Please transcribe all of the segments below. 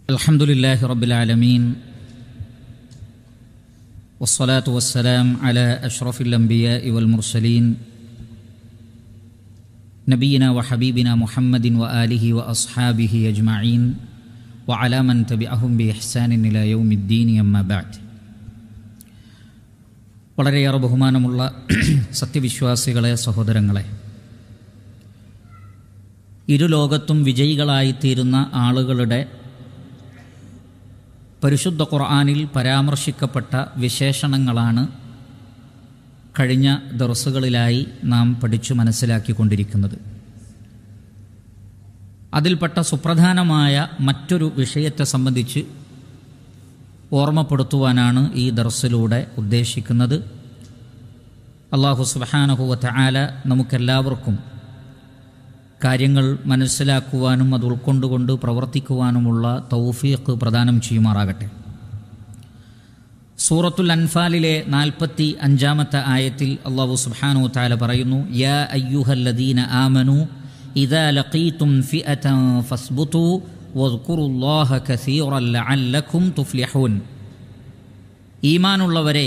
الحمد لله رب العالمين والصلاة والسلام على أشرف الأنبياء والمرسلين نبينا وحبيبنا محمد وآله وأصحابه أجمعين وعلى من تبعهم بإحسان إلى يوم الدين أما بعد വളരെയേറെ ബഹുമാനമുള്ള സത്യവിശ്വാസികളെ സഹോദരങ്ങളെ ഇരു ലോകത്തും വിജയികളായിത്തീരുന്ന ആളുകളുടെ പരിശുദ്ധ ഖുർആാനിൽ പരാമർശിക്കപ്പെട്ട വിശേഷണങ്ങളാണ് കഴിഞ്ഞ ദർസുകളിലായി നാം പഠിച്ചു മനസ്സിലാക്കിക്കൊണ്ടിരിക്കുന്നത് അതിൽപ്പെട്ട സുപ്രധാനമായ മറ്റൊരു വിഷയത്തെ സംബന്ധിച്ച് ഓർമ്മപ്പെടുത്തുവാനാണ് ഈ ദർസിലൂടെ ഉദ്ദേശിക്കുന്നത് അള്ളാഹു സുബാനഹുവത്ത ആല നമുക്കെല്ലാവർക്കും കാര്യങ്ങൾ മനസ്സിലാക്കുവാനും അത് ഉൾക്കൊണ്ടുകൊണ്ട് പ്രവർത്തിക്കുവാനുമുള്ള തൗഫീഖ് പ്രദാനം ചെയ്യുമാറാകട്ടെ സൂറത്തുൽ അൻഫാലിലെ നാൽപ്പത്തി അഞ്ചാമത്തെ ആയത്തിൽ അള്ളാഹു സുബ്ഹാനു താല പറയുന്നു യാ അയ്യുഹല്ലദീന ആമനു ഇദാ ലഖീതും ഫിഅതൻ ഫസ്ബുതു വദ്കുറുല്ലാഹ കസീറൻ ലഅല്ലക്കും തുഫ്ലിഹൂൻ ഈമാനുള്ളവരെ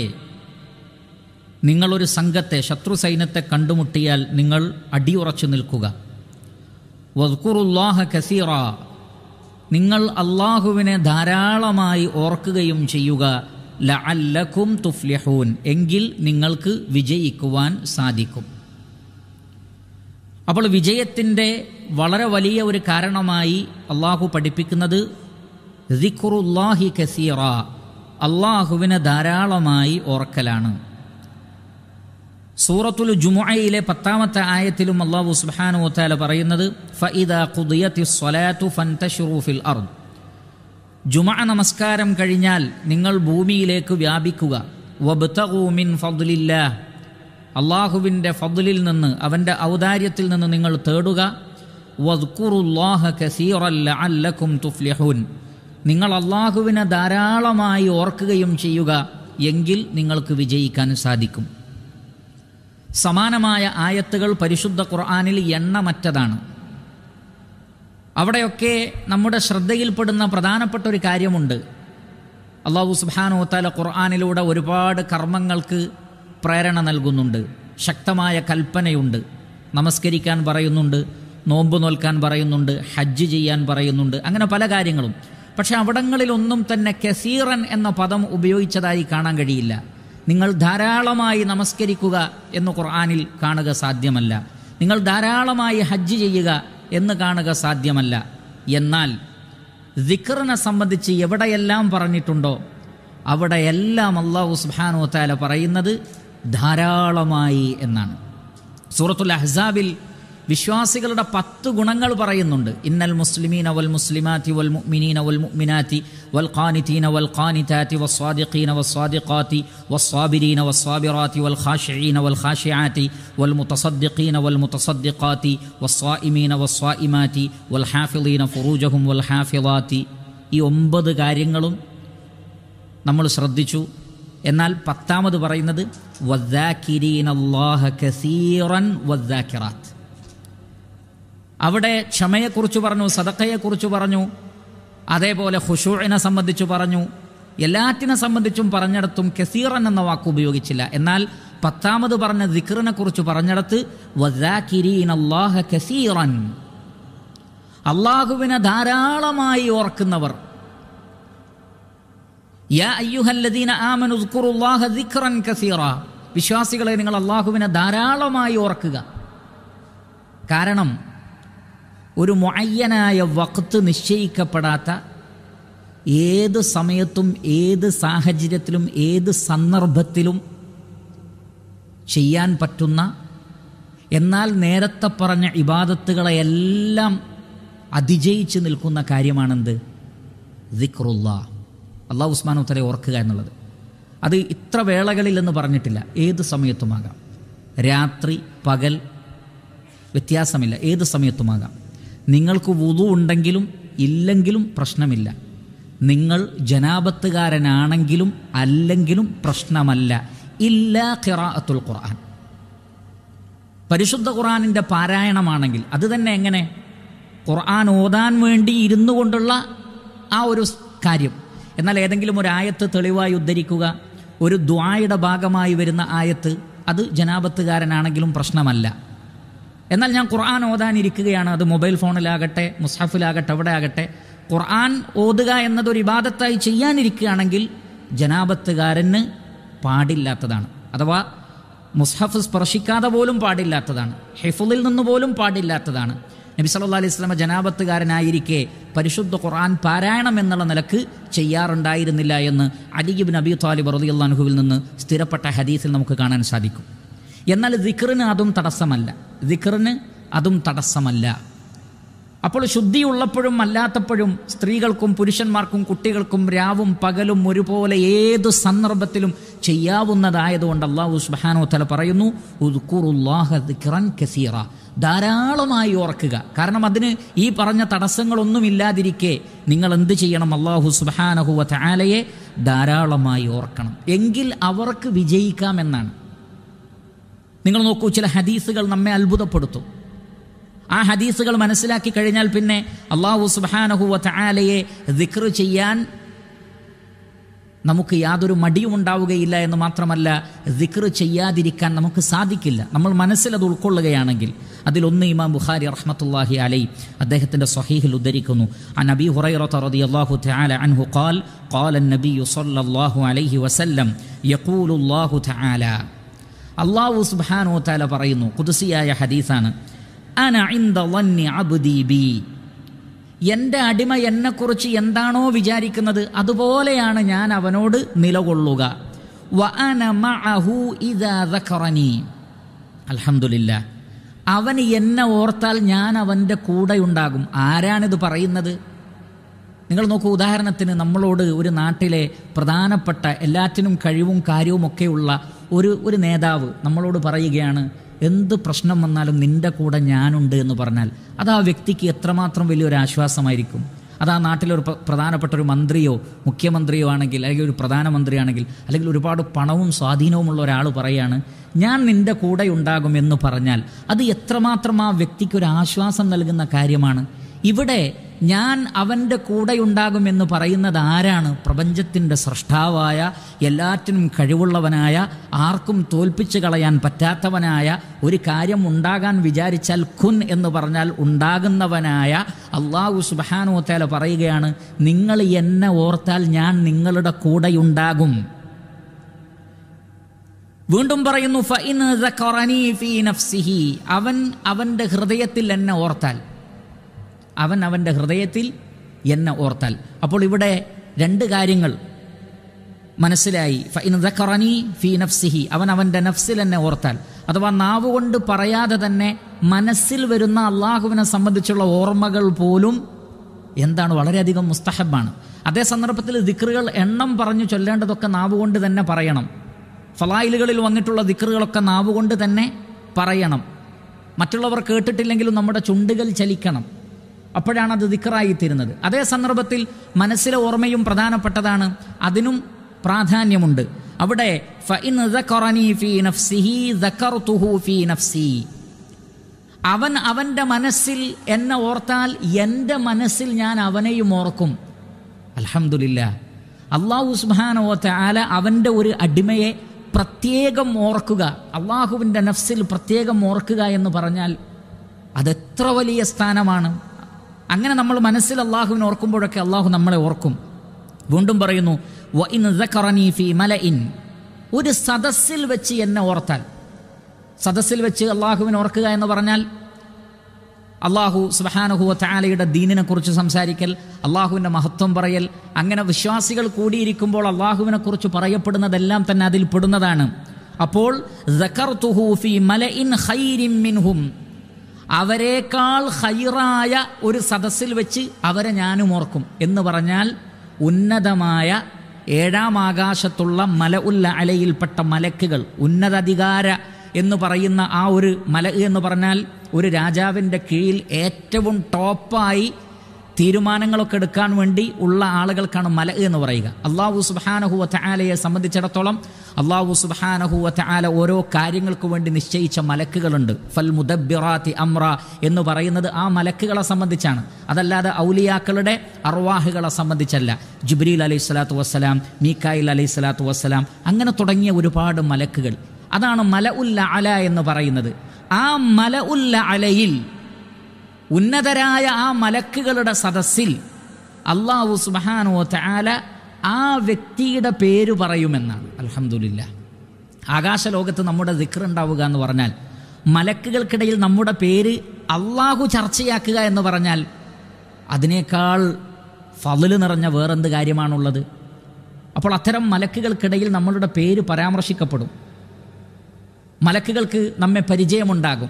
നിങ്ങളൊരു സംഘത്തെ ശത്രു സൈന്യത്തെ കണ്ടുമുട്ടിയാൽ നിങ്ങൾ അടിയുറച്ചു നിൽക്കുക വദ്കുറുല്ലാഹ കസീറ നിങ്ങൾ അള്ളാഹുവിനെ ധാരാളമായി ഓർക്കുകയും ചെയ്യുക ലഅല്ലക്കും തുഫ്ലിഹൂൻ എങ്കിൽ നിങ്ങൾക്ക് വിജയിക്കുവാൻ സാധിക്കും അപ്പോൾ വിജയത്തിൻ്റെ വളരെ വലിയ ഒരു കാരണമായി അള്ളാഹു പഠിപ്പിക്കുന്നത് ദിഖുറുല്ലാഹി കസീറ അള്ളാഹുവിനെ ധാരാളമായി ഓർക്കലാണ് സൂറത്തുൽ ജുമുഅയിലെ പത്താമത്തെ ആയത്തിലും അള്ളാഹു സുബ്ഹാനഹു വതആല പറയുന്നത് ഫഇദാ ഖുദിയത്തിസ് സ്വലാത്തു ഫൻതശിറു ഫിൽ അർദ് ജുമഅ നമസ്കാരം കഴിഞ്ഞാൽ നിങ്ങൾ ഭൂമിയിലേക്ക് വ്യാപിക്കുക വബ്തഗൂ മിൻ ഫദ്ലില്ലാഹ് അള്ളാഹുവിൻ്റെ ഫദ്ലിൽ നിന്ന് അവൻ്റെ ഔദാര്യത്തിൽ നിന്ന് നിങ്ങൾ തേടുക വദ്കുറുല്ലാഹ കസീറൻ ലഅല്ലക്കും തുഫ്ലിഹൂൻ നിങ്ങൾ അള്ളാഹുവിനെ ധാരാളമായി ഓർക്കുകയും ചെയ്യുക എങ്കിൽ നിങ്ങൾക്ക് വിജയിക്കാൻ സാധിക്കും സമാനമായ ആയത്തുകൾ പരിശുദ്ധ ഖുർആാനിൽ എണ്ണമറ്റതാണ് അവിടെയൊക്കെ നമ്മുടെ ശ്രദ്ധയിൽപ്പെടുന്ന പ്രധാനപ്പെട്ട ഒരു കാര്യമുണ്ട് അള്ളാഹു സുബാനോ താല ഖുർആാനിലൂടെ ഒരുപാട് കർമ്മങ്ങൾക്ക് പ്രേരണ നൽകുന്നുണ്ട് ശക്തമായ കൽപ്പനയുണ്ട് നമസ്കരിക്കാൻ പറയുന്നുണ്ട് നോമ്പ് നോൽക്കാൻ പറയുന്നുണ്ട് ഹജ്ജ് ചെയ്യാൻ പറയുന്നുണ്ട് അങ്ങനെ പല കാര്യങ്ങളും പക്ഷെ അവിടങ്ങളിലൊന്നും തന്നെ കസീറൻ എന്ന പദം ഉപയോഗിച്ചതായി കാണാൻ കഴിയില്ല നിങ്ങൾ ധാരാളമായി നമസ്കരിക്കുക എന്ന് ഖുർആാനിൽ കാണുക സാധ്യമല്ല നിങ്ങൾ ധാരാളമായി ഹജ്ജ് ചെയ്യുക എന്ന് കാണുക സാധ്യമല്ല എന്നാൽ ദിഖറിനെ സംബന്ധിച്ച് എവിടെയെല്ലാം പറഞ്ഞിട്ടുണ്ടോ അവിടെയെല്ലാം അള്ളാഹു സുബാനോ താല പറയുന്നത് ധാരാളമായി എന്നാണ് സൂറത്തുൽ അഹ്സാബിൽ വിശ്വാസികളുടെ പത്ത് ഗുണങ്ങൾ പറയുന്നുണ്ട് ഇന്നൽ മുസ്ലിമീന വൽ മുസ്ലിമാത്തി വൽ മുഅ്മിനീന വൽ മുഅ്മിനാത്തി വൽ ഖാനിതീന വൽ ഖാനിതാത്തി വസ്സാദിഖീന വസ്സാദിഖാത്തി വസ്സാബിരീന വസ്സാബിറാത്തി വൽ ഖാശിഈന വൽ ഖാശിആത്തി വൽ മുതസദ്ദിഖീന വൽ മുതസദ്ദിഖാത്തി വസ്സായിമീന വസ്സായിമാത്തി വൽ ഹാഫിളീന ഫുറൂജഹും വൽ ഹാഫിളാത്തി ഈ ഒമ്പത് കാര്യങ്ങളും നമ്മൾ ശ്രദ്ധിച്ചു എന്നാൽ പത്താമത് പറയുന്നത് വദ്ദാക്കിരീൻ അല്ലാഹ കസീറൻ വദ്ദാക്കിറാത്ത് അവിടെ ക്ഷമയെക്കുറിച്ച് പറഞ്ഞു സദക്കയെക്കുറിച്ച് പറഞ്ഞു അതേപോലെ ഹുഷൂഴിനെ സംബന്ധിച്ച് പറഞ്ഞു എല്ലാറ്റിനെ സംബന്ധിച്ചും പറഞ്ഞിടത്തും കസീറൻ എന്ന വാക്ക് ഉപയോഗിച്ചില്ല എന്നാൽ പത്താമത് പറഞ്ഞ ദിക്റിനെ കുറിച്ച് പറഞ്ഞിടത്ത് വദ്ദാക്കിരീൻ അല്ലാഹ കസീറൻ അള്ളാഹുവിനെ ധാരാളമായി ഓർക്കുന്നവർ യാ അയ്യുഹല്ലദീന ആമനു ഉസ്കുറുല്ലാഹ ദിക്റൻ കസീറ വിശ്വാസികളെ നിങ്ങൾ അള്ളാഹുവിനെ ധാരാളമായി ഓർക്കുക കാരണം ഒരു മുഅയ്യനായ വക്ത് നിശ്ചയിക്കപ്പെടാത്ത ഏത് സമയത്തും ഏത് സാഹചര്യത്തിലും ഏത് സന്ദർഭത്തിലും ചെയ്യാൻ പറ്റുന്ന എന്നാൽ നേരത്തെ പറഞ്ഞ ഇബാദത്തുകളെയെല്ലാം അതിജയിച്ച് നിൽക്കുന്ന കാര്യമാണെന്ത് ദിക്റുല്ല അള്ളാഹു ഉസ്മാൻ ഉത്തരെ ഓർക്കുക എന്നുള്ളത് അത് ഇത്ര വേളകളിൽ എന്ന് പറഞ്ഞിട്ടില്ല ഏത് സമയത്തുമാകാം രാത്രി പകൽ വ്യത്യാസമില്ല ഏത് സമയത്തുമാകാം നിങ്ങൾക്ക് വുതു ഉണ്ടെങ്കിലും ഇല്ലെങ്കിലും പ്രശ്നമില്ല നിങ്ങൾ ജനാപത്തുകാരനാണെങ്കിലും അല്ലെങ്കിലും പ്രശ്നമല്ല ഇല്ലാ ഖിറാഅത്തുൽ ഖുർആൻ പരിശുദ്ധ ഖുർആനിൻ്റെ പാരായണമാണെങ്കിൽ അത് തന്നെ എങ്ങനെ ഖുർആൻ ഓതാൻ വേണ്ടി ഇരുന്നു കൊണ്ടുള്ള ആ ഒരു സ് കാര്യം എന്നാൽ ഏതെങ്കിലും ഒരു ആയത്ത് തെളിവായി ഉദ്ധരിക്കുക ഒരു ദ്വായുടെ ഭാഗമായി വരുന്ന ആയത്ത് അത് ജനാപത്തുകാരനാണെങ്കിലും പ്രശ്നമല്ല എന്നാൽ ഞാൻ ഖുർആൻ ഓതാനിരിക്കുകയാണ് അത് മൊബൈൽ ഫോണിലാകട്ടെ മുസ്ഹഫിലാകട്ടെ എവിടെ ആകട്ടെ ഖുർആൻ ഓതുക എന്നതൊരു ഇബാദത്തായി ചെയ്യാനിരിക്കുകയാണെങ്കിൽ ജനാപത്തുകാരന് പാടില്ലാത്തതാണ് അഥവാ മുസ്ഹഫ് സ്പർശിക്കാതെ പോലും പാടില്ലാത്തതാണ് ഹെഫുലിൽ നിന്ന് പോലും പാടില്ലാത്തതാണ് നബി സല്ലല്ലാഹു അലൈഹി വസല്ലമ ജനാപത്തുകാരനായിരിക്കെ പരിശുദ്ധ ഖുർആൻ പാരായണം എന്നുള്ള നിലക്ക് ചെയ്യാറുണ്ടായിരുന്നില്ല എന്ന് അലിബിൻ അബി താലിബ് റളിയല്ലാഹു അൻഹുവിൽ നിന്ന് സ്ഥിരപ്പെട്ട ഹദീസിൽ നമുക്ക് കാണാൻ സാധിക്കും എന്നാൽ ദിക്റിന് അതും തടസ്സമല്ല ദിക്റിന് അതും തടസ്സമല്ല അപ്പോൾ ശുദ്ധിയുള്ളപ്പോഴും അല്ലാത്തപ്പോഴും സ്ത്രീകൾക്കും പുരുഷന്മാർക്കും കുട്ടികൾക്കും രാവും പകലും ഒരുപോലെ ഏത് സന്ദർഭത്തിലും ചെയ്യാവുന്നതായതുകൊണ്ട് അള്ളാഹു സുബ്ഹാനഹു തല പറയുന്നു ഉദ്കുറുല്ലാഹ ദിക്റൻ കസീറ ധാരാളമായി ഓർക്കുക കാരണം അതിന് ഈ പറഞ്ഞ തടസ്സങ്ങളൊന്നുമില്ലാതിരിക്കെ നിങ്ങൾ എന്ത് ചെയ്യണം അള്ളാഹു സുബ്ഹാനഹു തആലയെ ധാരാളമായി ഓർക്കണം എങ്കിൽ അവർക്ക് വിജയിക്കാമെന്നാണ് നിങ്ങൾ നോക്കൂ ചില ഹദീസുകൾ നമ്മെ അത്ഭുതപ്പെടുത്തും ആ ഹദീസുകൾ മനസ്സിലാക്കി കഴിഞ്ഞാൽ പിന്നെ അള്ളാഹു സുബാനഹുവ തആലയെ ദിക്ർ ചെയ്യാൻ നമുക്ക് യാതൊരു മടിയും ഉണ്ടാവുകയില്ല എന്ന് മാത്രമല്ല ദിക്ർ ചെയ്യാതിരിക്കാൻ നമുക്ക് സാധിക്കില്ല നമ്മൾ മനസ്സിൽ അത് ഉൾക്കൊള്ളുകയാണെങ്കിൽ അതിലൊന്ന് ഇമാം ബുഖാരി റഹ്മത്തുല്ലാഹി അലൈ അദ്ദേഹത്തിൻ്റെ സ്വഹീഹിൽ ഉദ്ധരിക്കുന്നു ആ നബി ഹുറൈറത്ത് റളിയല്ലാഹു തആല അൻഹു ഖാൽ ഖാല النبي صلى الله عليه وسلم يقول الله تعالى അള്ളാഹു സുബ്ഹാനഹു തആല പറയുന്നു ഖുദ്സിയായ ഹദീസാണ് അന ഇൻദ ളന്നി അബ്ദി ബി എൻ്റെ അടിമ എന്നെക്കുറിച്ച് എന്താണോ വിചാരിക്കുന്നത് അതുപോലെയാണ് ഞാൻ അവനോട് നിലകൊള്ളുക വ അന മഅഹു ഇദാ ദക്കറനി അൽഹംദുലില്ലാ അവൻ എന്നെ ഓർത്താൽ ഞാൻ അവൻ്റെ കൂടെയുണ്ടാകും ആരാണിത് പറയുന്നത് നിങ്ങൾ നോക്കൂ ഉദാഹരണത്തിന് നമ്മളോട് ഒരു നാട്ടിലെ പ്രധാനപ്പെട്ട എല്ലാറ്റിനും കഴിവും കാര്യവും ഒക്കെയുള്ള ഒരു ഒരു നേതാവ് നമ്മളോട് പറയുകയാണ് എന്ത് പ്രശ്നം വന്നാലും നിന്റെ കൂടെ ഞാനുണ്ട് എന്ന് പറഞ്ഞാൽ അത് ആ വ്യക്തിക്ക് എത്രമാത്രം വലിയൊരു ആശ്വാസമായിരിക്കും അത് ആ നാട്ടിലൊരു പ്ര- പ്രധാനപ്പെട്ട ഒരു മന്ത്രിയോ മുഖ്യമന്ത്രിയോ ആണെങ്കിൽ അല്ലെങ്കിൽ ഒരു പ്രധാനമന്ത്രിയാണെങ്കിൽ അല്ലെങ്കിൽ ഒരുപാട് പണവും സ്വാധീനവുമുള്ള ഒരാൾ പറയാണ് ഞാൻ നിന്റെ കൂടെ ഉണ്ടാകും എന്ന് പറഞ്ഞാൽ അത് എത്രമാത്രം ആ വ്യക്തിക്ക് ഒരു ആശ്വാസം നൽകുന്ന കാര്യമാണ് ഇവിടെ ഞാൻ അവൻ്റെ കൂടെയുണ്ടാകും എന്ന് പറയുന്നത് ആരാണ് പ്രപഞ്ചത്തിൻ്റെ സൃഷ്ടാവായ എല്ലാറ്റിനും കഴിവുള്ളവനായ ആർക്കും തോൽപ്പിച്ചു കളയാൻ പറ്റാത്തവനായ ഒരു കാര്യം ഉണ്ടാകാൻ വിചാരിച്ചാൽ ഖുൻ എന്ന് പറഞ്ഞാൽ ഉണ്ടാകുന്നവനായ അള്ളാഹു സുബാനു തേല പറയുകയാണ് നിങ്ങൾ എന്നെ ഓർത്താൽ ഞാൻ നിങ്ങളുടെ കൂടെയുണ്ടാകും വീണ്ടും പറയുന്നു "ഫഇൻ ദക്കറനി ഫീ നഫ്സിഹി." അവൻ അവൻ്റെ ഹൃദയത്തിൽ എന്നെ ഓർത്താൽ അവൻ അവൻ്റെ ഹൃദയത്തിൽ എന്നെ ഓർത്താൽ അപ്പോൾ ഇവിടെ രണ്ട് കാര്യങ്ങൾ മനസ്സിലായി ഫഇൻ ദക്കറനി ഫീ നഫ്സിഹി അവൻ അവൻ്റെ നഫ്സിൽ എന്നെ ഓർത്താൽ അഥവാ നാവ് കൊണ്ട് പറയാതെ തന്നെ മനസ്സിൽ വരുന്ന അള്ളാഹുവിനെ സംബന്ധിച്ചുള്ള ഓർമ്മകൾ പോലും എന്താണ് വളരെയധികം മുസ്തഹബാണ് അതേ സന്ദർഭത്തിൽ ദിക്റുകൾ എണ്ണം പറഞ്ഞു ചൊല്ലേണ്ടതൊക്കെ നാവ് കൊണ്ട് തന്നെ പറയണം ഫലായിലുകളിൽ വന്നിട്ടുള്ള ദിക്റുകളൊക്കെ നാവ് കൊണ്ട് തന്നെ പറയണം മറ്റുള്ളവർ കേട്ടിട്ടില്ലെങ്കിലും നമ്മുടെ ചുണ്ടുകൾ ചലിക്കണം അപ്പോഴാണ് അത് ദിക്റായി തീരുന്നത് അതേ സന്ദർഭത്തിൽ മനസ്സിലെ ഓർമ്മയും പ്രധാനപ്പെട്ടതാണ് അതിനും പ്രാധാന്യമുണ്ട് അവിടെ ഫഇൻ ദക്കറനി ഫീ നഫ്സിഹി ദക്കർതുഹു ഫീ നഫ്സി അവൻ അവൻ്റെ മനസ്സിൽ എന്നെ ഓർത്താൽ എൻ്റെ മനസ്സിൽ ഞാൻ അവനെയും ഓർക്കും അൽഹംദുലില്ല അള്ളാഹു സുബാനോ ആല അവൻ്റെ ഒരു അടിമയെ പ്രത്യേകം ഓർക്കുക അള്ളാഹുവിൻ്റെ നഫ്സിൽ പ്രത്യേകം ഓർക്കുക എന്ന് പറഞ്ഞാൽ അതെത്ര വലിയ സ്ഥാനമാണ് അങ്ങനെ നമ്മൾ മനസ്സിൽ അള്ളാഹുവിനെ ഓർക്കുമ്പോഴൊക്കെ അള്ളാഹു നമ്മളെ ഓർക്കും വീണ്ടും പറയുന്നു "വ ഇൻ ദക്കറനി ഫീ മലഇൻ." ഒരു സദസ്സിൽ വെച്ച് എന്നെ ഓർത്താൽ സദസ്സിൽ വെച്ച് അള്ളാഹുവിനെ ഓർക്കുക എന്ന് പറഞ്ഞാൽ അള്ളാഹു സുബഹാനഹുവ താലയുടെ ദീനിനെ കുറിച്ച് സംസാരിക്കൽ അള്ളാഹുവിൻ്റെ മഹത്വം പറയൽ അങ്ങനെ വിശ്വാസികൾ കൂടിയിരിക്കുമ്പോൾ അള്ളാഹുവിനെ കുറിച്ച് പറയപ്പെടുന്നതെല്ലാം തന്നെ അതിൽ പെടുന്നതാണ് അപ്പോൾ ദക്കർതുഹു ഫീ മലഇൻ ഖൈരിൻ മിൻഹും അവരെക്കാൾ ഹൈറായ ഒരു സദസ്സിൽ വെച്ച് അവരെ ഞാനും ഓർക്കും എന്ന് പറഞ്ഞാൽ ഉന്നതമായ ഏഴാം ആകാശത്തുള്ള മല ഉല്ല അലയിൽപ്പെട്ട മലക്കുകൾ ഉന്നതാധികാര എന്ന് പറയുന്ന ആ ഒരു മല എന്ന് പറഞ്ഞാൽ ഒരു രാജാവിൻ്റെ കീഴിൽ ഏറ്റവും ടോപ്പായി തീരുമാനങ്ങളൊക്കെ എടുക്കാൻ വേണ്ടി ഉള്ള ആളുകൾക്കാണ് മല എന്ന് പറയുക അള്ളാഹു സുബാനഹുവ ആലയെ സംബന്ധിച്ചിടത്തോളം അള്ളാഹു സുബാനഹുവ ആല ഓരോ കാര്യങ്ങൾക്ക് വേണ്ടി നിശ്ചയിച്ച മലക്കുകളുണ്ട് ഫൽ മുദബിറാത്തി അമ്ര എന്ന് പറയുന്നത് ആ മലക്കുകളെ സംബന്ധിച്ചാണ് അതല്ലാതെ ഔലിയാക്കളുടെ അർവാഹുകളെ സംബന്ധിച്ചല്ല ജിബ്രീൽ അലൈഹി സ്വലാത്തു വസ്സലാം മീക്കായിൽ അലൈഹി സ്വലാത്തു വസ്സലാം അങ്ങനെ തുടങ്ങിയ ഒരുപാട് മലക്കുകൾ അതാണ് മല ഉല്ല അല എന്ന് പറയുന്നത് ആ മല ഉല്ല അലയിൽ ഉന്നതരായ ആ മലക്കുകളുടെ സദസ്സിൽ അള്ളാഹു സുബാനോ താല ആ വ്യക്തിയുടെ പേര് പറയുമെന്നാണ് അലഹമുല്ല ആകാശലോകത്ത് നമ്മുടെ ദിക്റുണ്ടാവുക എന്ന് പറഞ്ഞാൽ മലക്കുകൾക്കിടയിൽ നമ്മുടെ പേര് അള്ളാഹു ചർച്ചയാക്കുക എന്ന് പറഞ്ഞാൽ അതിനേക്കാൾ ഫതില് നിറഞ്ഞ വേറെന്ത് കാര്യമാണുള്ളത് അപ്പോൾ അത്തരം മലക്കുകൾക്കിടയിൽ നമ്മളുടെ പേര് പരാമർശിക്കപ്പെടും മലക്കുകൾക്ക് നമ്മെ പരിചയമുണ്ടാകും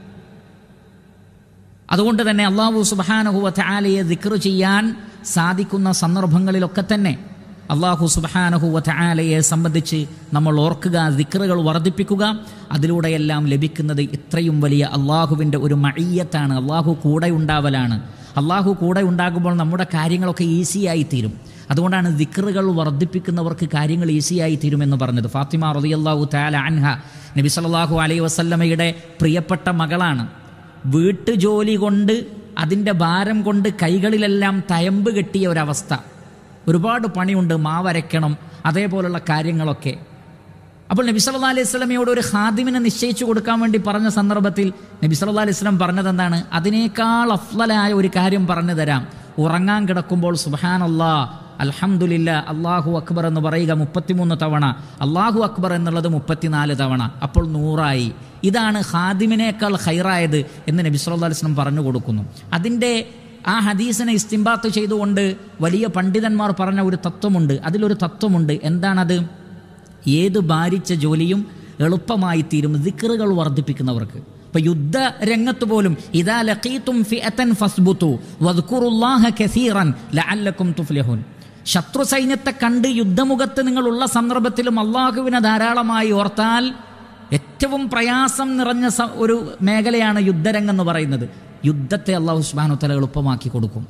അതുകൊണ്ട് തന്നെ അള്ളാഹു സുബാനഹുവ ആലയെ ദിക്റ് ചെയ്യാൻ സാധിക്കുന്ന സന്ദർഭങ്ങളിലൊക്കെ തന്നെ അള്ളാഹു സുബാനഹുവ ആലയെ സംബന്ധിച്ച് നമ്മൾ ഓർക്കുക ദിക്റുകൾ വർദ്ധിപ്പിക്കുക അതിലൂടെയെല്ലാം ലഭിക്കുന്നത് ഇത്രയും വലിയ അള്ളാഹുവിൻ്റെ ഒരു മഴയ്യത്താണ് അള്ളാഹു കൂടെ ഉണ്ടാവലാണ് അള്ളാഹു കൂടെ ഉണ്ടാകുമ്പോൾ നമ്മുടെ കാര്യങ്ങളൊക്കെ ഈസിയായി തീരും അതുകൊണ്ടാണ് ദിക്റുകൾ വർദ്ധിപ്പിക്കുന്നവർക്ക് കാര്യങ്ങൾ ഈസിയായി തീരുമെന്ന് പറഞ്ഞത് ഫാത്തിമ റളിയല്ലാഹു തആല അൻഹ നബി സല്ലല്ലാഹു അലൈഹി വസല്ലമയുടെ പ്രിയപ്പെട്ട മകളാണ് വീട്ടുജോലി കൊണ്ട് അതിൻ്റെ ഭാരം കൊണ്ട് കൈകളിലെല്ലാം തയമ്പ് കെട്ടിയ ഒരവസ്ഥ ഒരുപാട് പണിയുണ്ട് മാവരയ്ക്കണം അതേപോലുള്ള കാര്യങ്ങളൊക്കെ അപ്പോൾ നബി സല്ലാ അലൈഹി സ്വലമയോട് ഒരു ഹാദിമിനെ നിശ്ചയിച്ചു കൊടുക്കാൻ വേണ്ടി പറഞ്ഞ സന്ദർഭത്തിൽ നബി സല്ലാ അലൈഹി സ്വലം പറഞ്ഞത് എന്താണ് അതിനേക്കാൾ അഫ്ലലായ ഒരു കാര്യം പറഞ്ഞു തരാം ഉറങ്ങാൻ കിടക്കുമ്പോൾ സുബാനല്ലാ അൽഹംദുലില്ല അള്ളാഹു അക്ബർ എന്ന് പറയുക മുപ്പത്തിമൂന്ന് തവണ അള്ളാഹു അക്ബർ എന്നുള്ളത് മുപ്പത്തിനാല് തവണ അപ്പോൾ നൂറായി ഇതാണ് ഹാദിമിനേക്കാൾ ഹൈറായത് എന്ന് നബി സല്ലാ അലൈഹി സ്വലം പറഞ്ഞു കൊടുക്കുന്നു അതിൻ്റെ ആ ഹദീസിനെ ഇസ്തിംബാത്ത് ചെയ്തുകൊണ്ട് വലിയ പണ്ഡിതന്മാർ പറഞ്ഞ ഒരു തത്വമുണ്ട് അതിലൊരു തത്വമുണ്ട് എന്താണത് ഏത് ഭാരിച്ച ജോലിയും എളുപ്പമായി തീരും ദിക്റുകൾ വർദ്ധിപ്പിക്കുന്നവർക്ക് ഇപ്പൊ യുദ്ധ രംഗത്ത് പോലും ഇതാ ലഖീതും ഫിഅതൻ ഫസ്ബുതു വദ്കുറുല്ലാഹ കസീറൻ ലഅല്ലക്കും തുഫ്ലിഹൂൻ ശത്രു സൈന്യത്തെ കണ്ട് യുദ്ധമുഖത്ത് നിങ്ങളുള്ള സന്ദർഭത്തിലും അള്ളാഹുവിനെ ധാരാളമായി ഓർത്താൽ ഏറ്റവും പ്രയാസം നിറഞ്ഞ സ- ഒരു മേഖലയാണ് യുദ്ധരംഗം എന്ന് പറയുന്നത് യുദ്ധത്തെ അള്ളാഹു സുബാനു തല എളുപ്പമാക്കി കൊടുക്കും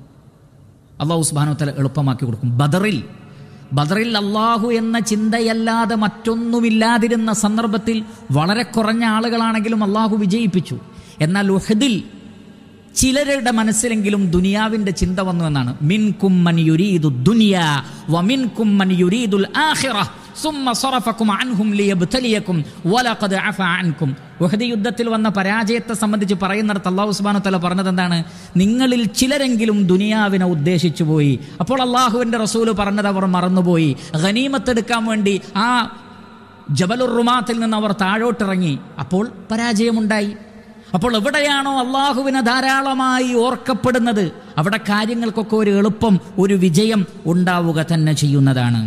അള്ളാഹു സുബാനു തല എളുപ്പമാക്കി കൊടുക്കും ബദറിൽ ബദറിൽ അള്ളാഹു എന്ന ചിന്തയല്ലാതെ മറ്റൊന്നുമില്ലാതിരുന്ന സന്ദർഭത്തിൽ വളരെ കുറഞ്ഞ ആളുകളാണെങ്കിലും അള്ളാഹു വിജയിപ്പിച്ചു എന്നാൽ ഉഹദിൽ ചിലരുടെ മനസ്സിലെങ്കിലും ദുനിയാവിന്റെ ചിന്ത വന്നു എന്നാണ് മിൻ കുമ്മൻ യുരീദു ദുനിയ വമിൻ കുമ്മൻ യുരീദുൽ ആഖിറ സുമ്മ സറഫക്കും അൻഹും ലിയബ്തലിയക്കും വലഖദ് അഫ അൻകും ഉഹദ് യുദ്ധത്തിൽ വന്ന പരാജയത്തെ സംബന്ധിച്ച് പറയുന്നിടത്ത് അള്ളാഹു സുബ്ഹാനഹു തആല പറഞ്ഞത് എന്താണ് നിങ്ങളിൽ ചിലരെങ്കിലും ദുനിയാവിനെ ഉദ്ദേശിച്ചു പോയി അപ്പോൾ അള്ളാഹുവിന്റെ റസൂല് പറഞ്ഞത് അവർ മറന്നുപോയി ഗനീമത്തെടുക്കാൻ വേണ്ടി ആ ജബലുർ റുമാത്തിൽ നിന്ന് അവർ താഴോട്ടിറങ്ങി അപ്പോൾ പരാജയമുണ്ടായി അപ്പോൾ എവിടെയാണോ അള്ളാഹുവിനെ ധാരാളമായി ഓർക്കപ്പെടുന്നത് അവിടെ കാര്യങ്ങൾക്കൊക്കെ ഒരു എളുപ്പം ഒരു വിജയം ഉണ്ടാവുക തന്നെ ചെയ്യുന്നതാണ്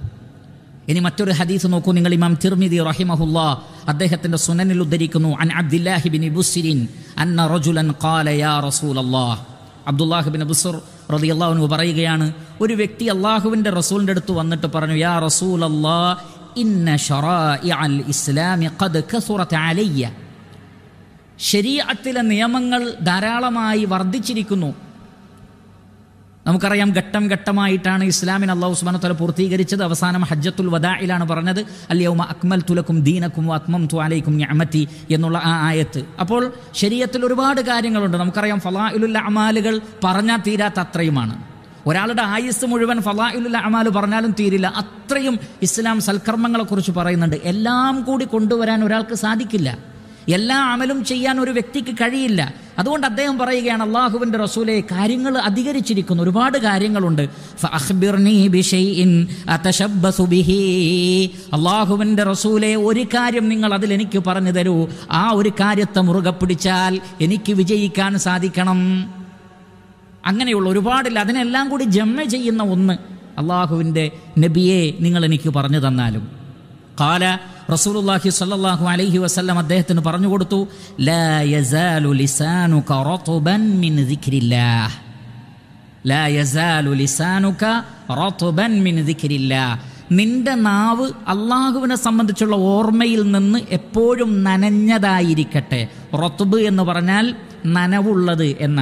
ഇനി മറ്റൊരു ഹദീസ് നോക്കൂ നിങ്ങൾ ഇമാം തിർമിദി റഹിമഹുല്ലാ അദ്ദേഹത്തിന്റെ സുനനിൽ ഉദ്ധരിക്കുന്നു അൻ അബ്ദുല്ലാഹി ബിൻ ബുസ്രിൻ അന്ന റജുലൻ ഖാല യാ റസൂലല്ലാഹ് അബ്ദുല്ലാഹി ബിൻ ബുസ്ർ റളിയല്ലാഹു അൻഹു പറയുകയാണ് ഒരു വ്യക്തി അള്ളാഹുവിന്റെ റസൂലിന്റെ അടുത്ത് വന്നിട്ട് പറഞ്ഞു യാ റസൂലല്ലാ ഇന്ന ഷറാഇഅൽ ഇസ്ലാമി ഖദ് കസുറത അലയ്യ ശരീഅത്തിലെ നിയമങ്ങൾ ധാരാളമായി വർദ്ധിച്ചിരിക്കുന്നു നമുക്കറിയാം ഘട്ടം ഘട്ടമായിട്ടാണ് ഇസ്ലാമിന് അള്ളാഹു സുബാന തല പൂർത്തീകരിച്ചത് അവസാനം ഹജ്ജത്തുൽ വദായിലാണ് പറഞ്ഞത് അല്ലയൗമ അക്മൽ തുലക്കും ദീനക്കും അത്മം തു അലൈക്കും ഞമത്തി എന്നുള്ള ആ ആയത്ത് അപ്പോൾ ശരീരത്തിൽ ഒരുപാട് കാര്യങ്ങളുണ്ട് നമുക്കറിയാം ഫലാഇലുൽ അമാലുകൾ പറഞ്ഞാൽ തീരാത്ത അത്രയുമാണ് ഒരാളുടെ ആയുസ് മുഴുവൻ ഫലാഇലുൽ അമാല് പറഞ്ഞാലും തീരില്ല അത്രയും ഇസ്ലാം സൽക്കർമ്മങ്ങളെക്കുറിച്ച് പറയുന്നുണ്ട് എല്ലാം കൂടി കൊണ്ടുവരാൻ ഒരാൾക്ക് സാധിക്കില്ല എല്ലാ അമലും ചെയ്യാൻ ഒരു വ്യക്തിക്ക് കഴിയില്ല അതുകൊണ്ട് അദ്ദേഹം പറയുകയാണ് അള്ളാഹുവിന്റെ റസൂലെ കാര്യങ്ങൾ അധികരിച്ചിരിക്കുന്നു ഒരുപാട് കാര്യങ്ങളുണ്ട് ഫഅഖ്ബിർനി ബിശൈഇൻ അതശബ്ബസു ബിഹി. അള്ളാഹുവിന്റെ റസൂലെ ഒരു കാര്യം നിങ്ങൾ അതിൽ എനിക്ക് പറഞ്ഞു തരൂ ആ ഒരു കാര്യത്തെ മുറുകെ പിടിച്ചാൽ എനിക്ക് വിജയിക്കാൻ സാധിക്കണം അങ്ങനെയുള്ള ഒരുപാടില്ല അതിനെല്ലാം കൂടി ജമ്മ ചെയ്യുന്ന ഒന്ന് അള്ളാഹുവിൻ്റെ നബിയെ നിങ്ങൾ എനിക്ക് പറഞ്ഞു തന്നാലും കാല റസൂലുള്ളാഹി സ്വല്ലല്ലാഹു അലൈഹി വസല്ലം അദ്ദേഹത്തിന് പറഞ്ഞു കൊടുത്തു ലാ യസാലു ലിസാനുക റത്ബൻ മിൻ ദിക്രില്ലാഹ് ലാ യസാലു ലിസാനുക റത്ബൻ മിൻ ദിക്രില്ലാഹ് നിന്റെ നാവ് അള്ളാഹുവിനെ സംബന്ധിച്ചുള്ള ഓർമ്മയിൽ നിന്ന് എപ്പോഴും നനഞ്ഞതായിരിക്കട്ടെ റൊത്തുബ് എന്ന് പറഞ്ഞാൽ നനവുള്ളത് എന്നാണ്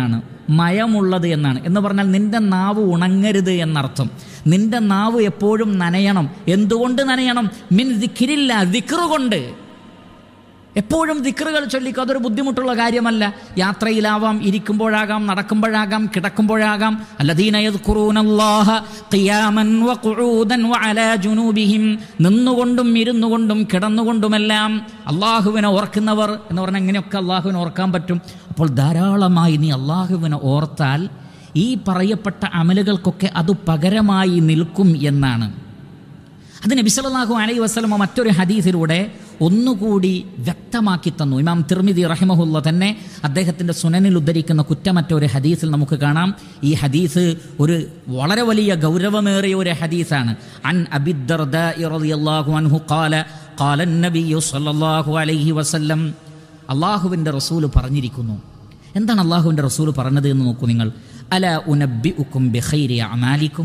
മയമുള്ളത് എന്നാണ് എന്ന് പറഞ്ഞാൽ നിന്റെ നാവ് ഉണങ്ങരുത് എന്നർത്ഥം നിന്റെ നാവ് എപ്പോഴും നനയണം എന്തുകൊണ്ട് നനയണം മിൻ ദിഖിരില്ല ദിക്റ് കൊണ്ട് എപ്പോഴും ദിക്റുകൾ ചൊല്ലിക്കോ അതൊരു ബുദ്ധിമുട്ടുള്ള കാര്യമല്ല യാത്രയിലാവാം ഇരിക്കുമ്പോഴാകാം നടക്കുമ്പോഴാകാം കിടക്കുമ്പോഴാകാം അല്ലദീന യദ്കുറൂനല്ലാഹ ഖിയാമൻ വഖുഊദൻ വഅലാ ജുനൂബിഹിം നിന്നുകൊണ്ടും ഇരുന്നുകൊണ്ടും കിടന്നുകൊണ്ടുമെല്ലാം അള്ളാഹുവിനെ ഓർക്കുന്നവർ എന്ന് പറഞ്ഞാൽ എങ്ങനെയൊക്കെ അള്ളാഹുവിനെ ഓർക്കാൻ പറ്റും അപ്പോൾ ധാരാളമായി നീ അള്ളാഹുവിനെ ഓർത്താൽ ഈ പറയപ്പെട്ട അമലുകൾക്കൊക്കെ അത് പകരമായി നിൽക്കും എന്നാണ് അത് നബി സല്ലല്ലാഹു അലൈഹി വസല്ലമ മറ്റൊരു ഹദീസിലൂടെ ഒന്നുകൂടി വ്യക്തമാക്കി തന്നു ഇമാം തിർമിദി റഹിമഹുല്ല തന്നെ അദ്ദേഹത്തിൻ്റെ സുനനിൽ ഉദ്ധരിക്കുന്ന കുറ്റമറ്റ ഒരു ഹദീസിൽ നമുക്ക് കാണാം ഈ ഹദീസ് ഒരു വളരെ വലിയ ഗൗരവമേറിയ ഒരു ഹദീസാണ് അൻ അബിദ്ദർദാഇ റളിയല്ലാഹു അൻഹു ഖാല ഖാല നബിയു സല്ലല്ലാഹു അലൈഹി വസല്ലം അള്ളാഹുവിൻ്റെ റസൂല് പറഞ്ഞിരിക്കുന്നു എന്താണ് അള്ളാഹുവിൻ്റെ റസൂല് പറഞ്ഞത് എന്ന് നോക്കൂ നിങ്ങൾ അല ഉനബി ഉക്കും ബിഖൈരി അമാലിക്കും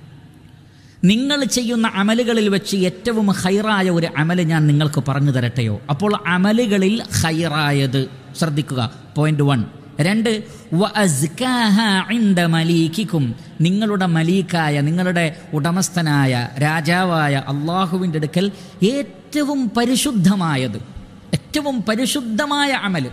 നിങ്ങൾ ചെയ്യുന്ന അമലുകളിൽ വെച്ച് ഏറ്റവും ഹൈറായ ഒരു അമല് ഞാൻ നിങ്ങൾക്ക് പറഞ്ഞു തരട്ടെയോ അപ്പോൾ അമലുകളിൽ ഹൈറായത് ശ്രദ്ധിക്കുക പോയിന്റ് വൺ രണ്ട് വ അസ്കാഹ ഇൻദ മലീക്കിക്കും നിങ്ങളുടെ മലീക്കായ നിങ്ങളുടെ ഉടമസ്ഥനായ രാജാവായ അള്ളാഹുവിൻ്റെ അടുക്കൽ ഏറ്റവും പരിശുദ്ധമായത് ഏറ്റവും പരിശുദ്ധമായ അമല്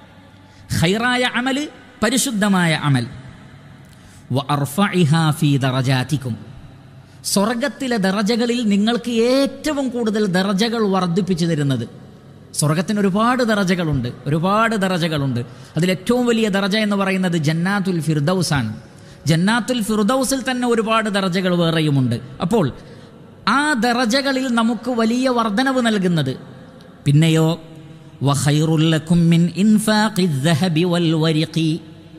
ഹൈറായ അമല് പരിശുദ്ധമായ അമൽ വ അർഫഇഹാ ഫീ ദറജാതിക്കും സ്വർഗത്തിലെ ദറജകളിൽ നിങ്ങൾക്ക് ഏറ്റവും കൂടുതൽ ദറജകൾ വർദ്ധിപ്പിച്ചു തരുന്നത് സ്വർഗത്തിന് ഒരുപാട് ദറജകളുണ്ട് ഒരുപാട് ദറജകളുണ്ട് അതിൽ ഏറ്റവും വലിയ ദറജ എന്ന് പറയുന്നത് ജന്നാത്തുൽ ഫിർദൌസ് ആണ് ജന്നാത്തുൽ ഫിർദൌസിൽ തന്നെ ഒരുപാട് ദറജകൾ വേറെയുമുണ്ട് അപ്പോൾ ആ ദറജകളിൽ നമുക്ക് വലിയ വർധനവ് നൽകുന്നത് പിന്നെയോ വഖൈറുല്ലക്കും മിൻ ഇൻഫാഖിദ് ദഹബി വൽ വരിഖി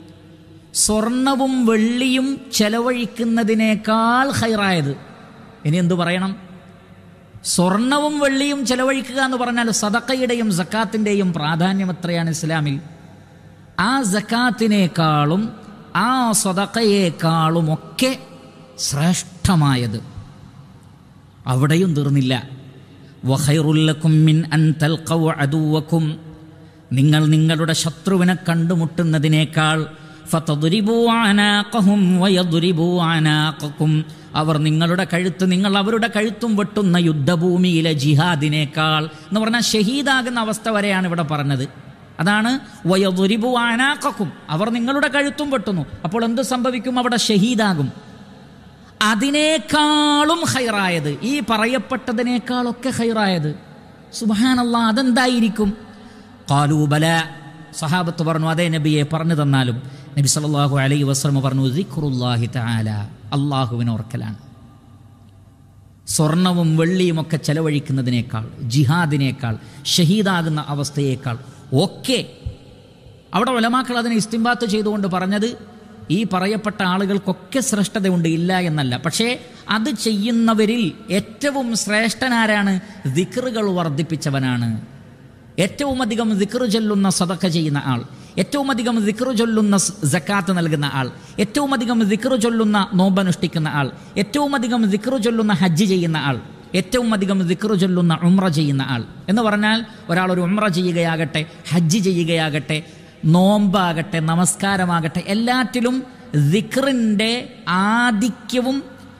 സ്വർണവും വെള്ളിയും ചെലവഴിക്കുന്നതിനേക്കാൾ ഹൈറായത് ഇനി എന്തു പറയണം സ്വർണവും വെള്ളിയും ചെലവഴിക്കുക എന്ന് പറഞ്ഞാൽ സദക്കയുടെയും സക്കാത്തിൻ്റെയും പ്രാധാന്യം എത്രയാണ് ഇസ്ലാമിൽ ആ സക്കാത്തിനേക്കാളും ആ സദക്കയേക്കാളും ഒക്കെ ശ്രേഷ്ഠമായത് അവിടെയും തീർന്നില്ല വഹൈറുല്ലക്കും മിൻ അൻ തൽഖൗ അദുവക്കും നിങ്ങൾ നിങ്ങളുടെ ശത്രുവിനെ കണ്ടുമുട്ടുന്നതിനേക്കാൾ ഫതദ്രിബൂ അനാഖഹും വയദ്രിബൂ അനാഖക്കും അവർ നിങ്ങളുടെ കഴുത്ത് നിങ്ങൾ അവരുടെ കഴുത്തും വെട്ടുന്ന യുദ്ധഭൂമിയിലെ ജിഹാദിനേക്കാൾ എന്ന് പറഞ്ഞാൽ ഷഹീദാകുന്ന അവസ്ഥ വരെയാണ് ഇവിടെ പറഞ്ഞത് അതാണ് വയദ്രിബൂ അനാഖക്കും അവർ നിങ്ങളുടെ കഴുത്തും വെട്ടുന്നു അപ്പോൾ എന്ത് സംഭവിക്കും അവിടെ ഷഹീദാകും അതിനേക്കാളും ഹൈറായത് ഈ പറയപ്പെട്ടതിനേക്കാളൊക്കെ ഹൈറായത് സുബാനല്ല അതെന്തായിരിക്കും കാലൂബല സഹാബത്ത് പറഞ്ഞു അതേ നബിയെ പറഞ്ഞു തന്നാലും നബി സല്ലല്ലാഹു അലൈഹി വസ്ലമ പറഞ്ഞു ദിഖ്റുല്ലാഹി തആല അള്ളാഹുവിനെ ഓർക്കലാണ് സ്വർണവും വെള്ളിയും ഒക്കെ ചെലവഴിക്കുന്നതിനേക്കാൾ ജിഹാദിനേക്കാൾ ഷഹീദാകുന്ന അവസ്ഥയേക്കാൾ ഒക്കെ അവിടെ ഒലമാക്കൾ അതിനെ ഇസ്തിംബാത്ത് ചെയ്തുകൊണ്ട് പറഞ്ഞത് ഈ പറയപ്പെട്ട ആളുകൾക്കൊക്കെ ശ്രേഷ്ഠതയുണ്ട് ഇല്ല എന്നല്ല പക്ഷേ അത് ചെയ്യുന്നവരിൽ ഏറ്റവും ശ്രേഷ്ഠനാരാണ് ദിക്റുകൾ വർദ്ധിപ്പിച്ചവനാണ് ഏറ്റവും അധികം ദിക്റ് ചൊല്ലുന്ന സദക്ക ചെയ്യുന്ന ആൾ ഏറ്റവും അധികം ദിക്റ് ചൊല്ലുന്ന ജക്കാത്ത് നൽകുന്ന ആൾ ഏറ്റവും അധികം ദിക്റ് ചൊല്ലുന്ന നോമ്പനുഷ്ഠിക്കുന്ന ആൾ ഏറ്റവും അധികം ദിക്റ് ചൊല്ലുന്ന ഹജ്ജ് ചെയ്യുന്ന ആൾ ഏറ്റവും അധികം ദിക്റ് ചൊല്ലുന്ന ഉമ്ര ചെയ്യുന്ന ആൾ എന്ന് പറഞ്ഞാൽ ഒരാൾ ഒരു ഉമ്ര ചെയ്യുകയാകട്ടെ ഹജ്ജ് ചെയ്യുകയാകട്ടെ നോമ്പാകട്ടെ നമസ്കാരമാകട്ടെ എല്ലാറ്റിലും ദിക്റിൻ്റെ ആധിക്യവും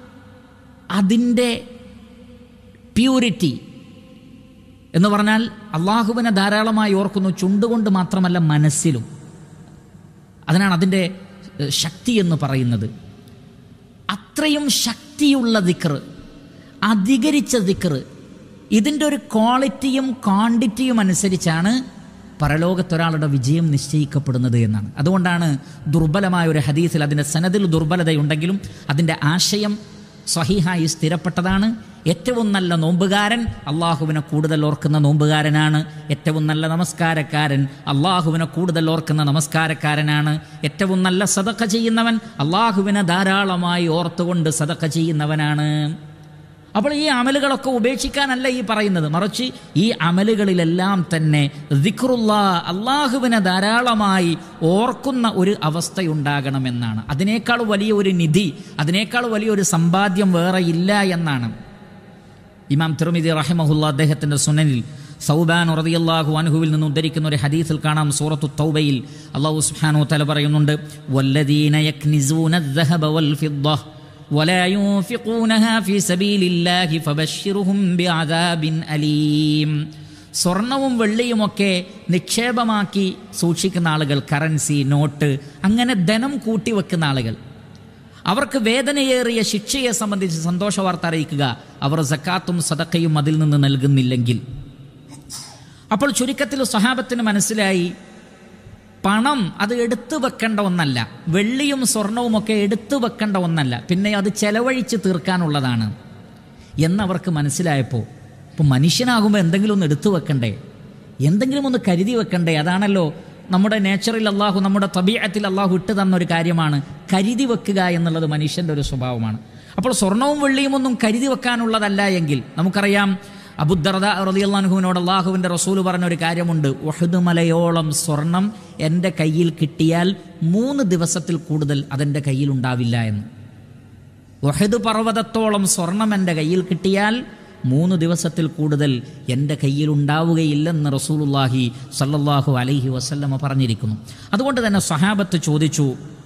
അതിൻ്റെ പ്യൂരിറ്റി എന്ന് പറഞ്ഞാൽ അള്ളാഹുവിനെ ധാരാളമായി ഓർക്കുന്നു ചുണ്ടുകൊണ്ട് മാത്രമല്ല മനസ്സിലും അതിനാണ് അതിൻ്റെ ഏഹ്, ശക്തി എന്ന് പറയുന്നത് അത്രയും ശക്തിയുള്ള ദിക്റ് അധികരിച്ച ദിക്റ് ഇതിൻ്റെ ഒരു ക്വാളിറ്റിയും ക്വാണ്ടിറ്റിയും അനുസരിച്ചാണ് പരലോകത്തൊരാളുടെ വിജയം നിശ്ചയിക്കപ്പെടുന്നത് എന്നാണ് അതുകൊണ്ടാണ് ദുർബലമായ ഒരു ഹദീസിൽ അതിൻ്റെ സനദിൽ ദുർബലതയുണ്ടെങ്കിലും അതിൻ്റെ ആശയം സ്വഹീഹായി സ്ഥിരപ്പെട്ടതാണ് ഏറ്റവും നല്ല നോമ്പുകാരൻ അള്ളാഹുവിനെ കൂടുതൽ ഓർക്കുന്ന നോമ്പുകാരനാണ് ഏറ്റവും നല്ല നമസ്കാരക്കാരൻ അള്ളാഹുവിനെ കൂടുതൽ ഓർക്കുന്ന നമസ്കാരക്കാരനാണ് ഏറ്റവും നല്ല സതക്ക ചെയ്യുന്നവൻ അള്ളാഹുവിനെ ധാരാളമായി ഓർത്തുകൊണ്ട് സതക്ക ചെയ്യുന്നവനാണ് അപ്പോൾ ഈ അമലുകളൊക്കെ ഉപേക്ഷിക്കാനല്ല ഈ പറയുന്നത് മറിച്ച് ഈ അമലുകളിലെല്ലാം തന്നെ ദിക്റുള്ള അള്ളാഹുവിനെ ധാരാളമായി ഓർക്കുന്ന ഒരു അവസ്ഥയുണ്ടാകണമെന്നാണ് അതിനേക്കാൾ വലിയ ഒരു നിധി അതിനേക്കാൾ വലിയൊരു സമ്പാദ്യം വേറെ ഇല്ല എന്നാണ് ഇമാം തിരുമിതി റഹിമഹുല്ല അദ്ദേഹത്തിൻ്റെ സുനനിൽ സൗബാൻ റളിയല്ലാഹു അൻഹുവിൽ നിന്ന് ഉദ്ധരിക്കുന്ന ഒരു ഹദീസിൽ കാണാം സൂറത്തു തൗബയിൽ അല്ലാഹു സുബ്ഹാനഹു തആല പറയുന്നുണ്ട് വല്ലദീന യക്നിസൂന الذهب والفضة ولا ينفقونها في سبيل الله فبشرهم بعذاب أليم സ്വർണവും വെള്ളിയുമൊക്കെ നിക്ഷേപമാക്കി സൂക്ഷിക്കുന്ന ആളുകൾ കറൻസി നോട്ട് അങ്ങനെ ധനം കൂട്ടിവെക്കുന്ന ആളുകൾ അവർക്ക് വേദനയേറിയ ശിക്ഷയെ സംബന്ധിച്ച് സന്തോഷ വാർത്ത അറിയിക്കുക അവർ സക്കാത്തും സദക്കയും അതിൽ നിന്ന് നൽകുന്നില്ലെങ്കിൽ അപ്പോൾ ചുരുക്കത്തിൽ സഹാബത്തിന് മനസ്സിലായി പണം അത് എടുത്തു വെക്കേണ്ട ഒന്നല്ല വെള്ളിയും സ്വർണവും ഒക്കെ എടുത്തു വെക്കേണ്ട ഒന്നല്ല പിന്നെ അത് ചെലവഴിച്ച് തീർക്കാനുള്ളതാണ് എന്നവർക്ക് മനസ്സിലായപ്പോൾ ഇപ്പോൾ മനുഷ്യനാകുമ്പോൾ എന്തെങ്കിലും ഒന്ന് എടുത്തു വെക്കണ്ടേ എന്തെങ്കിലും ഒന്ന് കരുതി വെക്കണ്ടേ അതാണല്ലോ നമ്മുടെ നേച്ചറിൽ അള്ളാഹു നമ്മുടെ തബീയത്തിൽ അള്ളാഹു ഇട്ട് തന്ന ഒരു കാര്യമാണ് കരുതി വെക്കുക എന്നുള്ളത് മനുഷ്യൻ്റെ ഒരു സ്വഭാവമാണ് അപ്പോൾ സ്വർണവും വെള്ളിയും ഒന്നും കരുതി വെക്കാനുള്ളതല്ല എങ്കിൽ നമുക്കറിയാം അബുദർദ റളിയല്ലാഹുവിനോട് അള്ളാഹുവിൻ്റെ റസൂൽ പറഞ്ഞ ഒരു കാര്യമുണ്ട് ഒഹദ് മലയോളം സ്വർണം എൻ്റെ കയ്യിൽ കിട്ടിയാൽ മൂന്ന് ദിവസത്തിൽ കൂടുതൽ അതെൻ്റെ കയ്യിൽ ഉണ്ടാവില്ല എന്ന് ഒഹദ് പർവ്വതത്തോളം സ്വർണം എൻ്റെ കയ്യിൽ കിട്ടിയാൽ മൂന്ന് ദിവസത്തിൽ കൂടുതൽ എൻ്റെ കയ്യിൽ ഉണ്ടാവുകയില്ലെന്ന് റസൂലുല്ലാഹി സല്ലല്ലാഹു അലൈഹി വസല്ലമ പറഞ്ഞിരിക്കുന്നു അതുകൊണ്ട് തന്നെ സഹാബത്ത് ചോദിച്ചു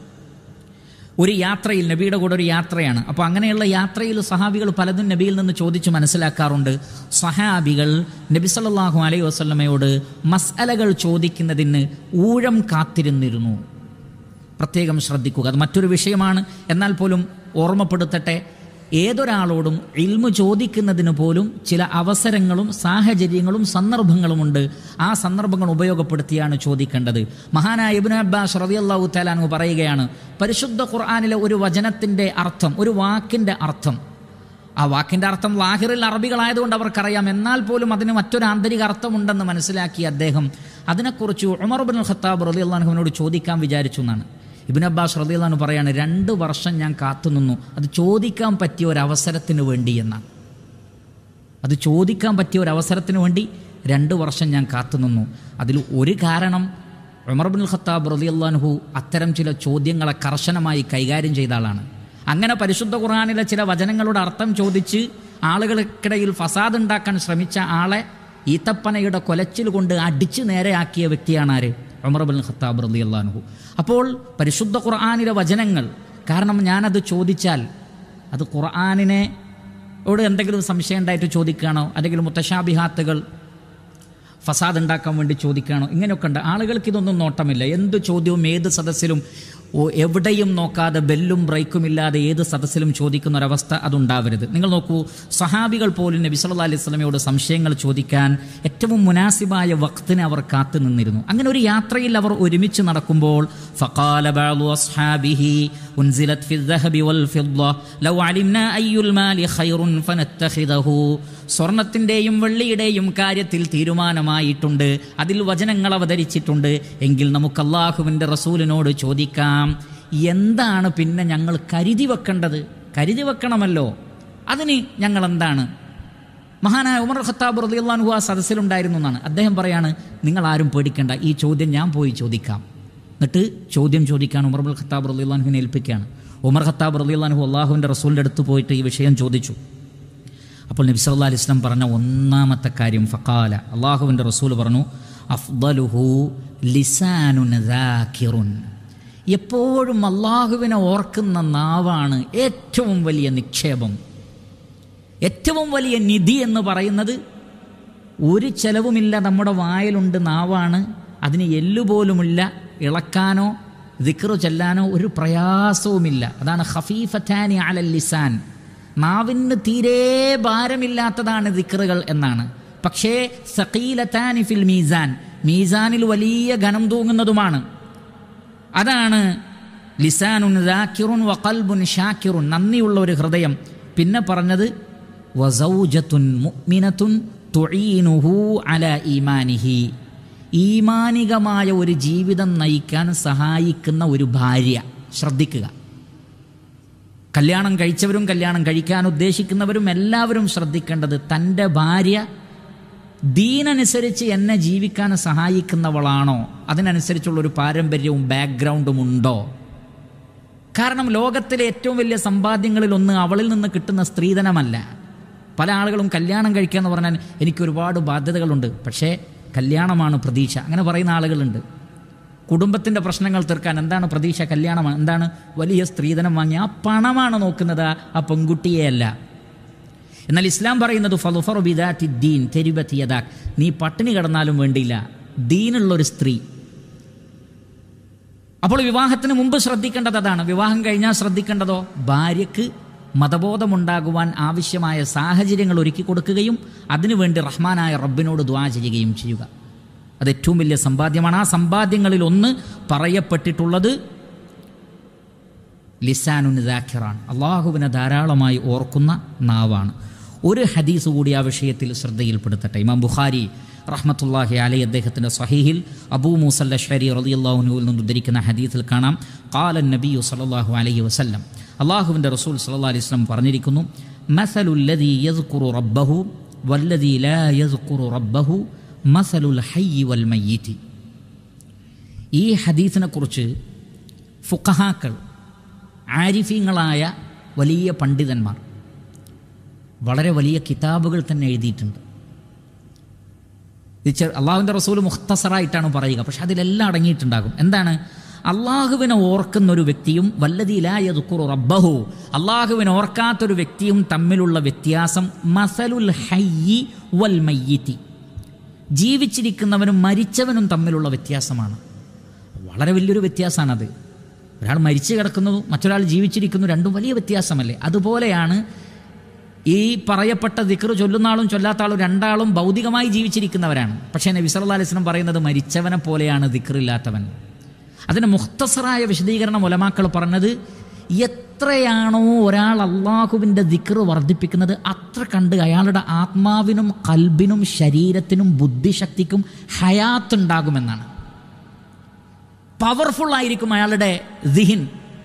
ഒരു യാത്രയിൽ നബിയുടെ കൂടെ ഒരു യാത്രയാണ് അപ്പോൾ അങ്ങനെയുള്ള യാത്രയിൽ സഹാബികൾ പലതും നബിയിൽ നിന്ന് ചോദിച്ച് മനസ്സിലാക്കാറുണ്ട് സഹാബികൾ നബി സല്ലല്ലാഹു അലൈഹി വസല്ലമയോട് മസ്അലകൾ ചോദിക്കുന്നതിന് ഊഴം കാത്തിരുന്നിരുന്നു പ്രത്യേകം ശ്രദ്ധിക്കുക അത് മറ്റൊരു വിഷയമാണ് എന്നാൽ പോലും ഓർമ്മപ്പെടുത്തട്ടെ ഏതൊരാളോടും ഇൽമു ചോദിക്കുന്നതിന് പോലും ചില അവസരങ്ങളും സാഹചര്യങ്ങളും സന്ദർഭങ്ങളുമുണ്ട് ആ സന്ദർഭങ്ങൾ ഉപയോഗപ്പെടുത്തിയാണ് ചോദിക്കേണ്ടത് മഹാനായ ഇബ്നു അബ്ബാസ് റളിയല്ലാഹു തആലാനു പറയുകയാണ് പരിശുദ്ധ ഖുർആനിലെ ഒരു വചനത്തിൻ്റെ അർത്ഥം ഒരു വാക്കിൻ്റെ അർത്ഥം ആ വാക്കിൻ്റെ അർത്ഥം ലാഹിറിൽ അറബികളായതുകൊണ്ട് അവർക്കറിയാം എന്നാൽ പോലും അതിന് മറ്റൊരു ആന്തരിക അർത്ഥമുണ്ടെന്ന് മനസ്സിലാക്കിയ അദ്ദേഹം അതിനെക്കുറിച്ച് ഉമർ ബിൻ ഖത്താബ് റലി അള്ളാഹുവിനോട് ചോദിക്കാൻ വിചാരിച്ചു എന്നാണ് ഇബിൻ അബ്ബാസ് റലി അള്ളഹാൻ പറയാണ് രണ്ട് വർഷം ഞാൻ കാത്തുനിന്നു അത് ചോദിക്കാൻ പറ്റിയ ഒരു അവസരത്തിന് വേണ്ടി എന്നാണ് അത് ചോദിക്കാൻ പറ്റിയ ഒരു അവസരത്തിന് വേണ്ടി രണ്ട് വർഷം ഞാൻ കാത്തുനിന്നു അതിൽ ഒരു കാരണം ഉമർ ബിൻ ഖത്താബ് റലി അള്ളാഹു അത്തരം ചില ചോദ്യങ്ങളെ കർശനമായി കൈകാര്യം ചെയ്ത ആളാണ് അങ്ങനെ പരിശുദ്ധ ഖുർആാനിലെ ചില വചനങ്ങളുടെ അർത്ഥം ചോദിച്ച് ആളുകൾക്കിടയിൽ ഫസാദ് ഉണ്ടാക്കാൻ ശ്രമിച്ച ആളെ ഈത്തപ്പനയുടെ കൊലച്ചിൽ കൊണ്ട് അടിച്ച് നേരെയാക്കിയ വ്യക്തിയാണ് ആര് ഉമർ ബിൻ ഖത്താബ് റലി അള്ളാഹു അപ്പോൾ പരിശുദ്ധ ഖുർആാനിലെ വചനങ്ങൾ കാരണം ഞാനത് ചോദിച്ചാൽ അത് ഖുർആാനിനെ ോട് എന്തെങ്കിലും സംശയം ഉണ്ടായിട്ട് ചോദിക്കുകയാണോ അല്ലെങ്കിൽ മുത്തശാബിഹാത്തുകൾ ഫസാദ് ഉണ്ടാക്കാൻ വേണ്ടി ചോദിക്കുകയാണോ ഇങ്ങനെയൊക്കെ ഉണ്ട് ആളുകൾക്ക് ഇതൊന്നും നോട്ടമില്ല എന്ത് ചോദ്യവും ഏത് സദസ്സിലും ഓ എവിടെയും നോക്കാതെ ബെല്ലും ബ്രേക്കും ഇല്ലാതെ ഏത് സദസ്സിലും ചോദിക്കുന്ന ഒരവസ്ഥ അതുണ്ടാവരുത് നിങ്ങൾ നോക്കൂ സഹാബികൾ പോലും നബി സല്ലല്ലാഹു അലൈഹി വസല്ലമയോട് സംശയങ്ങൾ ചോദിക്കാൻ ഏറ്റവും മുനാസിബായ വക്തിനെ അവർ കാത്തു നിന്നിരുന്നു അങ്ങനെ ഒരു യാത്രയിൽ അവർ ഒരുമിച്ച് നടക്കുമ്പോൾ ഫഖാല ബഅദു അസ്ഹാബിഹി ഉൻസിലത് ഫി الذهب والفضة ലൗ അലിംനാ അയ്യുൽ മാലി ഖൈറുൻ ഫനത്തഖിദഹു സ്വർണത്തിൻ്റെയും വെള്ളിയുടെയും കാര്യത്തിൽ തീരുമാനമായിട്ടുണ്ട് അതിൽ വചനങ്ങൾ അവതരിച്ചിട്ടുണ്ട് എങ്കിൽ നമുക്ക് അള്ളാഹുവിൻ്റെ റസൂലിനോട് ചോദിക്കാം എന്താണ് പിന്നെ ഞങ്ങൾ കരുതി വെക്കേണ്ടത് കരുതി വെക്കണമല്ലോ അതിന് ഞങ്ങൾ എന്താണ് മഹാനായ ഉമർ ഖത്താബ് റളിയല്ലാഹു ആ സദസ്സിലുണ്ടായിരുന്നു എന്നാണ് അദ്ദേഹം പറയാണ് നിങ്ങൾ ആരും പേടിക്കേണ്ട ഈ ചോദ്യം ഞാൻ പോയി ചോദിക്കാം എന്നിട്ട് ചോദ്യം ചോദിക്കാൻ ഉമർ ബുൽ ഖത്താബ് റളിയല്ലാഹുവിനെ ഏൽപ്പിക്കുകയാണ് ഉമർ ഖത്താബ് റളിയല്ലാഹു അള്ളാഹുവിൻ്റെ റസൂലിൻ്റെ അടുത്ത് പോയിട്ട് ഈ വിഷയം ചോദിച്ചു അപ്പോൾ നബി സല്ലല്ലാഹു അലൈഹി വസല്ലം പറഞ്ഞ ഒന്നാമത്തെ കാര്യം ഫഖാല അള്ളാഹുവിൻ്റെ റസൂൽ പറഞ്ഞു അഫ്ദലുഹു ലിസാനുൻ ദാക്കിറുൻ എപ്പോഴും അള്ളാഹുവിനെ ഓർക്കുന്ന നാവാണ് ഏറ്റവും വലിയ നിക്ഷേപം ഏറ്റവും വലിയ നിധി എന്ന് പറയുന്നത് ഒരു ചെലവുമില്ല നമ്മുടെ വായിലുണ്ട് നാവാണ് അതിന് എല്ലുപോലുമില്ല ഇളക്കാനോ ദിക്റു ചെല്ലാനോ ഒരു പ്രയാസവുമില്ല അതാണ് ഹഫീഫത്താനി അലൽ ലിസാൻ നാവിന് തീരെ ഭാരമില്ലാത്തതാണ് ദിക്റുകൾ എന്നാണ് പക്ഷേ സഖീലത്താനി ഫിൽ മീസാൻ മീസാനിൽ വലിയ ഘനം തൂങ്ങുന്നതുമാണ് അതാണ് ലിസാനുൻ ദാക്കിറുൻ വഖൽബുൻ ഷാക്കിറുൻ നന്ദിയുള്ള ഒരു ഹൃദയം പിന്നെ പറഞ്ഞത് വസൗജത്തുൻ മുഅ്മിനത്തുൻ തുഈനുഹു അല ഈമാനിഹി ഈമാനികമായ ഒരു ജീവിതം നയിക്കാൻ സഹായിക്കുന്ന ഒരു ഭാര്യ ശ്രദ്ധിക്കുക കല്യാണം കഴിച്ചവരും കല്യാണം കഴിക്കാൻ ഉദ്ദേശിക്കുന്നവരും എല്ലാവരും ശ്രദ്ധിക്കേണ്ടത് തൻ്റെ ഭാര്യ ദീനനുസരിച്ച് എന്നെ ജീവിക്കാൻ സഹായിക്കുന്നവളാണോ അതിനനുസരിച്ചുള്ള ഒരു പാരമ്പര്യവും ബാക്ക്ഗ്രൗണ്ടും ഉണ്ടോ കാരണം ലോകത്തിലെ ഏറ്റവും വലിയ സമ്പാദ്യങ്ങളിൽ ഒന്ന് അവളിൽ നിന്ന് കിട്ടുന്ന സ്ത്രീധനമല്ല പല ആളുകളും കല്യാണം കഴിക്കുക എന്ന് പറഞ്ഞാൽ എനിക്ക് ഒരുപാട് ബാധ്യതകളുണ്ട് പക്ഷേ കല്യാണമാണ് പ്രതീക്ഷ അങ്ങനെ പറയുന്ന ആളുകളുണ്ട് കുടുംബത്തിൻ്റെ പ്രശ്നങ്ങൾ തീർക്കാൻ എന്താണ് പ്രതീക്ഷ കല്യാണമാണ് എന്താണ് വലിയ സ്ത്രീധനം വാങ്ങി ആ പണമാണ് നോക്കുന്നത് ആ- ആ പെൺകുട്ടിയെയല്ല എന്നാൽ ഇസ്ലാം പറയുന്നത് ഫലുഫർ ബിദാറ്റി ദീൻ തെരുബത്തിയതാക് നീ പട്ടിണി കിടന്നാലും വേണ്ടിയില്ല ദീനുള്ളൊരു സ്ത്രീ അപ്പോൾ വിവാഹത്തിന് മുമ്പ് ശ്രദ്ധിക്കേണ്ടത് അതാണ് വിവാഹം കഴിഞ്ഞാൽ ശ്രദ്ധിക്കേണ്ടതോ ഭാര്യയ്ക്ക് മതബോധമുണ്ടാകുവാൻ ആവശ്യമായ സാഹചര്യങ്ങൾ ഒരുക്കി കൊടുക്കുകയും അതിനുവേണ്ടി റഹ്മാനായ റബ്ബിനോട് ദ്വാ ചെയ്യുകയും ചെയ്യുക അത് ഏറ്റവും വലിയ സമ്പാദ്യമാണ് ആ സമ്പാദ്യങ്ങളിൽ ഒന്ന് പറയപ്പെട്ടിട്ടുള്ളത് ലിസാനുൻ ദാഖിറാണ് അള്ളാഹുവിനെ ധാരാളമായി ഓർക്കുന്ന നാവാണ് ഒരു ഹദീസ് കൂടി ആ വിഷയത്തിൽ ശ്രദ്ധയിൽപ്പെടുത്തട്ടെ ഇമാം ബുഖാരി റഹ്മത്തുല്ലാഹി അലൈ അദ്ദേഹത്തിൻ്റെ സഹീഹിൽ അബൂ മൂസല്ല ഷരി റളിയല്ലാഹുനുവിൽ നിന്ന് ഉദ്ധരിക്കുന്ന ഹദീസിൽ കാണാം കാലൻ നബിയു സല്ലല്ലാഹു അലൈഹി വസല്ലം അള്ളാഹുവിൻ്റെ റസൂൽ സല്ലല്ലാഹു അലൈഹി വസല്ലം പറഞ്ഞിരിക്കുന്നു മസലുല്ലദീ യസ്കുറു റബ്ബഹു വല്ലദീ ലാ യസ്കുറു റബ്ബഹു മസലുൽ ഹയ്യി വൽ മയ്യിത്തി ഈ ഹദീസിനെ കുറിച്ച് ഫുഖഹാക്കൾ ആരിഫീങ്ങളായ വലിയ പണ്ഡിതന്മാർ വളരെ വലിയ കിതാബുകൾ തന്നെ എഴുതിയിട്ടുണ്ട് ഇത് ചെ അള്ളാഹുവിൻ്റെ റസൂൽ മുഖ്തസറായിട്ടാണ് പറയുക പക്ഷെ അതിലെല്ലാം അടങ്ങിയിട്ടുണ്ടാകും എന്താണ് അള്ളാഹുവിനെ ഓർക്കുന്ന ഒരു വ്യക്തിയും വല്ലതിലായ ദുക്കുറു റബ്ബഹു അള്ളാഹുവിനെ ഓർക്കാത്തൊരു വ്യക്തിയും തമ്മിലുള്ള വ്യത്യാസം മസലുൽ ഹയ്യി വൽ മയ്യിത്തി ജീവിച്ചിരിക്കുന്നവനും മരിച്ചവനും തമ്മിലുള്ള വ്യത്യാസമാണ് വളരെ വലിയൊരു വ്യത്യാസമാണത് ഒരാൾ മരിച്ചു കിടക്കുന്നു മറ്റൊരാൾ ജീവിച്ചിരിക്കുന്നു രണ്ടും വലിയ വ്യത്യാസമല്ലേ അതുപോലെയാണ് ഈ പറയപ്പെട്ട ദിക്ർ ചൊല്ലുന്ന ആളും ചൊല്ലാത്ത ആളും രണ്ടാളും ഭൗതികമായി ജീവിച്ചിരിക്കുന്നവരാണ് പക്ഷേ നബി സല്ലല്ലാഹു അലൈഹി വസല്ലം പറയുന്നത് മരിച്ചവനെ പോലെയാണ് ദിക്റില്ലാത്തവൻ അതിന് മുഖ്തസറായ വിശദീകരണം ഒലമാക്കൾ പറഞ്ഞത് എത്രയാണോ ഒരാൾ അള്ളാഹുവിൻ്റെ ദിക്ർ വർദ്ധിപ്പിക്കുന്നത് അത്ര കണ്ട് അയാളുടെ ആത്മാവിനും കൽബിനും ശരീരത്തിനും ബുദ്ധിശക്തിക്കും ഹയാത്തുണ്ടാകുമെന്നാണ് പവർഫുൾ ആയിരിക്കും അയാളുടെ ദിഹിൻ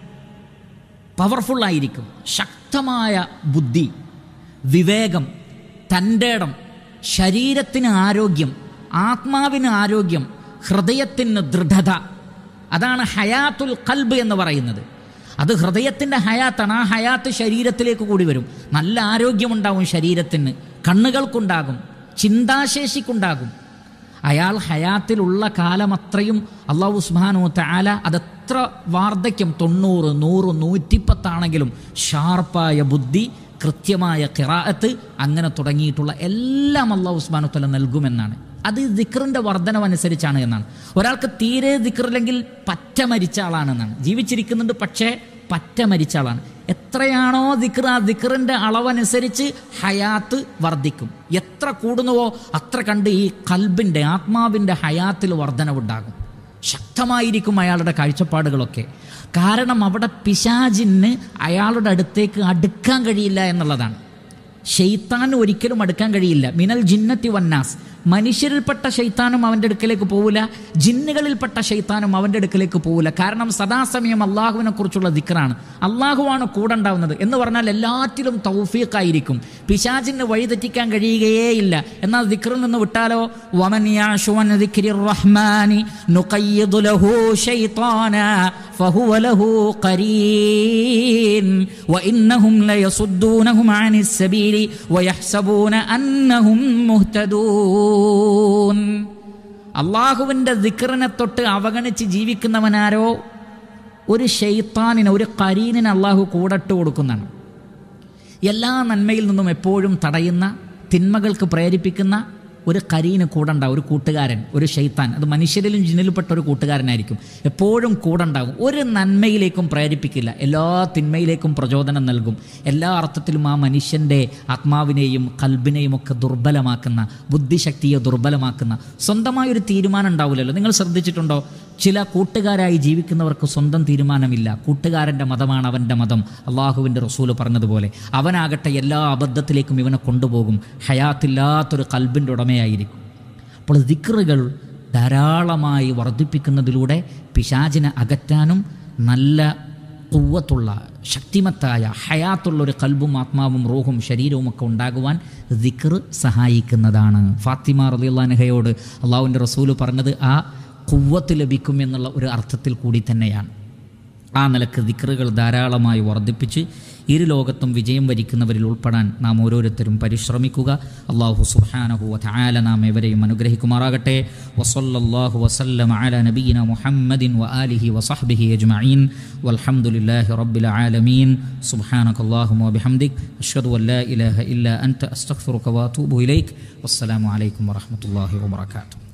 പവർഫുൾ ആയിരിക്കും ശക്തമായ ബുദ്ധി വിവേകം തൻ്റെ ഇടം ശരീരത്തിന് ആരോഗ്യം ആത്മാവിന് ആരോഗ്യം ഹൃദയത്തിന് ദൃഢത അതാണ് ഹയാത്തുൽ കൽബ് എന്ന് പറയുന്നത് അത് ഹൃദയത്തിൻ്റെ ഹയാത്താണ് ആ ഹയാത്ത് ശരീരത്തിലേക്ക് കൂടി വരും നല്ല ആരോഗ്യമുണ്ടാവും ശരീരത്തിന് കണ്ണുകൾക്കുണ്ടാകും ചിന്താശേഷിക്കുണ്ടാകും അയാൾ ഹയാത്തിലുള്ള കാലം അത്രയും അള്ളാഹു സുബാനു താല അതെത്ര വാർദ്ധക്യം തൊണ്ണൂറ് നൂറ് നൂറ്റിപ്പത്താണെങ്കിലും ഷാർപ്പായ ബുദ്ധി കൃത്യമായ കിറാഅത്ത് അങ്ങനെ തുടങ്ങിയിട്ടുള്ള എല്ലാം അള്ളാഹു സുബാനു തല നൽകുമെന്നാണ് അത് ദിക്റിൻ്റെ വർധനവനുസരിച്ചാണ് എന്നാണ് ഒരാൾക്ക് തീരെ ദിക്റില്ലെങ്കിൽ പറ്റ മരിച്ച ആളാണെന്നാണ് ജീവിച്ചിരിക്കുന്നുണ്ട് പക്ഷേ പറ്റ മരിച്ച ആളാണ് എത്രയാണോ ദിക്ർ ആ ദിക്റിൻ്റെ അളവനുസരിച്ച് ഹയാത്ത് വർദ്ധിക്കും എത്ര കൂടുന്നുവോ അത്ര കണ്ട് ഈ കൽബിൻ്റെ ആത്മാവിൻ്റെ ഹയാത്തിൽ വർധനവുണ്ടാകും ശക്തമായിരിക്കും അയാളുടെ കാഴ്ചപ്പാടുകളൊക്കെ കാരണം അവിടെ പിശാജിന് അയാളുടെ അടുത്തേക്ക് അടുക്കാൻ കഴിയില്ല എന്നുള്ളതാണ് ഷെയ്ത്താൻ ഒരിക്കലും അടുക്കാൻ കഴിയില്ല മിനൽ ജിന്നത്തി വന്നാസ് മനുഷ്യരിൽപ്പെട്ട ഷെയ്ത്താനും അവൻ്റെ അടുക്കലേക്ക് പോവില്ല ജിന്നുകളിൽപ്പെട്ട ഷെയ്ത്താനും അവൻ്റെ അടുക്കലേക്ക് പോവില്ല കാരണം സദാസമയം അള്ളാഹുവിനെ കുറിച്ചുള്ള ദിക്റാണ് അള്ളാഹുവാണ് കൂടെ ഉണ്ടാവുന്നത് എന്ന് പറഞ്ഞാൽ എല്ലാറ്റിലും തൗഫീഖായിരിക്കും പിശാചിന് വഴിതെറ്റിക്കാൻ കഴിയുകയേയില്ല എന്നാൽ ദിക്റിൽ നിന്ന് വിട്ടാലോ വമൻ യാശു അൻ ദിക്രി റഹ്മാനി നുഖയ്യിദ് ലഹു ശൈത്താന ഫഹുവ ലഹു ഖരീൻ വഇന്നഹും ലയസുദ്ദൂനഹും അനിസ് സബീലി വയഹ്സബൂന അന്നഹും മുഹ്തദൂൻ അള്ളാഹുവിൻ്റെ ദിക്റിനെ തൊട്ട് അവഗണിച്ച് ജീവിക്കുന്നവനാരോ ഒരു ഷെയ്ത്താനിന് ഒരു കരീനിന് അള്ളാഹു കൂടട്ട് കൊടുക്കുന്നതാണ് എല്ലാ നന്മയിൽ നിന്നും എപ്പോഴും തടയുന്ന തിന്മകൾക്ക് പ്രേരിപ്പിക്കുന്ന ഒരു കരീന് കൂടെ ഉണ്ടാവും ഒരു കൂട്ടുകാരൻ ഒരു ഷെയ്ത്താൻ അത് മനുഷ്യരിലും ജിന്നിൽപ്പെട്ട ഒരു കൂട്ടുകാരനായിരിക്കും എപ്പോഴും കൂടെ ഉണ്ടാകും ഒരു നന്മയിലേക്കും പ്രേരിപ്പിക്കില്ല എല്ലാ തിന്മയിലേക്കും പ്രചോദനം നൽകും എല്ലാ അർത്ഥത്തിലും ആ മനുഷ്യൻ്റെ ആത്മാവിനെയും കൽബിനെയും ഒക്കെ ദുർബലമാക്കുന്ന ബുദ്ധിശക്തിയെ ദുർബലമാക്കുന്ന സ്വന്തമായൊരു തീരുമാനം ഉണ്ടാവില്ലല്ലോ നിങ്ങൾ ശ്രദ്ധിച്ചിട്ടുണ്ടോ ചില കൂട്ടുകാരായി ജീവിക്കുന്നവർക്ക് സ്വന്തം തീരുമാനമില്ല കൂട്ടുകാരൻ്റെ മതമാണ് അവൻ്റെ മതം അള്ളാഹുവിൻ്റെ റസൂല് പറഞ്ഞതുപോലെ അവനാകട്ടെ എല്ലാ അബദ്ധത്തിലേക്കും ഇവനെ കൊണ്ടുപോകും ഹയാത്തില്ലാത്തൊരു കൽബിൻ്റെ ഉടമയായിരിക്കും അപ്പോൾ ദിക്റുകൾ ധാരാളമായി വർദ്ധിപ്പിക്കുന്നതിലൂടെ പിശാചിനെ അകറ്റാനും നല്ല കുവ്വത്തുള്ള ശക്തിമത്തായ ഹയാത്തുള്ള ഒരു കൽബും ആത്മാവും റൂഹും ശരീരവും ഒക്കെ ഉണ്ടാകുവാൻ ദിക്ർ സഹായിക്കുന്നതാണ് ഫാത്തിമ റലിയുള്ളാനഹയോട് അള്ളാഹുവിൻ്റെ റസൂല് പറഞ്ഞത് ആ കുവ്വത്ത് ലഭിക്കും എന്നുള്ള ഒരു അർത്ഥത്തിൽ കൂടി തന്നെയാണ് ആ നിലക്ക് ദിക്റുകൾ ധാരാളമായി വർദ്ധിപ്പിച്ച് ഇരു ലോകത്തും വിജയം വരിക്കുന്നവരിൽ ഉൾപ്പെടാൻ നാം ഓരോരുത്തരും പരിശ്രമിക്കുക അള്ളാഹു സുബ്ഹാനഹു വതആല നാം എവരെയും അനുഗ്രഹിക്കുമാറാകട്ടെ വസല്ലല്ലാഹു വസല്ലമ അലാ നബീന മുഹമ്മദിൻ വആലിഹി വസഹ്ബിഹി അജ്മഈൻ വൽഹംദുലില്ലാഹി റബ്ബിൽ ആലമീൻ സുബ്ഹാനകല്ലാഹുമ്മ വബിഹംദിക് അഷ്ഹദു അൻ ലാ ഇലാഹ ഇല്ലാ അൻത അസ്തഗ്ഫിറുക വഅതൂബു ഇലൈക് വസ്സലാമു അലൈക്കും വറഹ്മത്തുള്ളാഹി വബറകാതുഹു